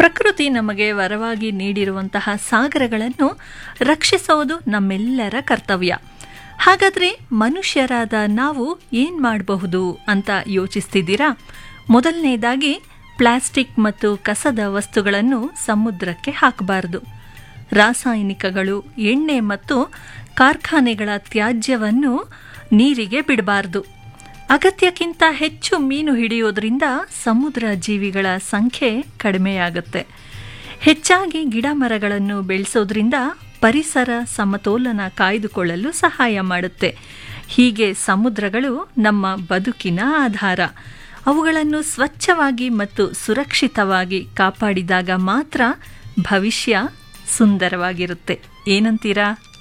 ಪ್ರಕೃತಿ ನಮಗೆ ವರವಾಗಿ ನೀಡಿರುವಂತಹ ಸಾಗರಗಳನ್ನು ರಕ್ಷಿಸೋದು ನಮ್ಮೆಲ್ಲರ ಕರ್ತವ್ಯ ಹಾಗಾದ್ರೆ ಮನುಷ್ಯರಾದ ನಾವು ಏನ್ ಮಾಡಬಹುದು ಅಂತ ಯೋಚಿಸ್ತಿದ್ದೀರಾ ಮೊದಲನೇದಾಗಿ ಪ್ಲಾಸ್ಟಿಕ್ ಮತ್ತು ಕಸದ ವಸ್ತುಗಳನ್ನು ಸಮುದ್ರಕ್ಕೆ ಹಾಕಬಾರದು ರಾಸಾಯನಿಕಗಳು ಎಣ್ಣೆ ಮತ್ತು ಕಾರ್ಖಾನೆಗಳ ತ್ಯಾಜ್ಯವನ್ನು ನೀರಿಗೆ ಬಿಡಬಾರದು ಅಗತ್ಯಕ್ಕಿಂತ ಹೆಚ್ಚು ಮೀನು ಹಿಡಿಯೋದ್ರಿಂದ ಸಮುದ್ರ ಜೀವಿಗಳ ಸಂಖ್ಯೆ ಕಡಿಮೆಯಾಗುತ್ತೆ ಹೆಚ್ಚಾಗಿ ಗಿಡ ಮರಗಳನ್ನು ಬೆಳೆಸೋದ್ರಿಂದ ಪರಿಸರ ಸಮತೋಲನ ಕಾಯ್ದುಕೊಳ್ಳಲು ಸಹಾಯ ಮಾಡುತ್ತೆ ಹೀಗೆ ಸಮುದ್ರಗಳು ನಮ್ಮ ಬದುಕಿನ ಆಧಾರ ಅವುಗಳನ್ನು ಸ್ವಚ್ಛವಾಗಿ ಮತ್ತು ಸುರಕ್ಷಿತವಾಗಿ ಕಾಪಾಡಿದಾಗ ಮಾತ್ರ ಭವಿಷ್ಯ ಸುಂದರವಾಗಿರುತ್ತೆ ಏನಂತೀರಾ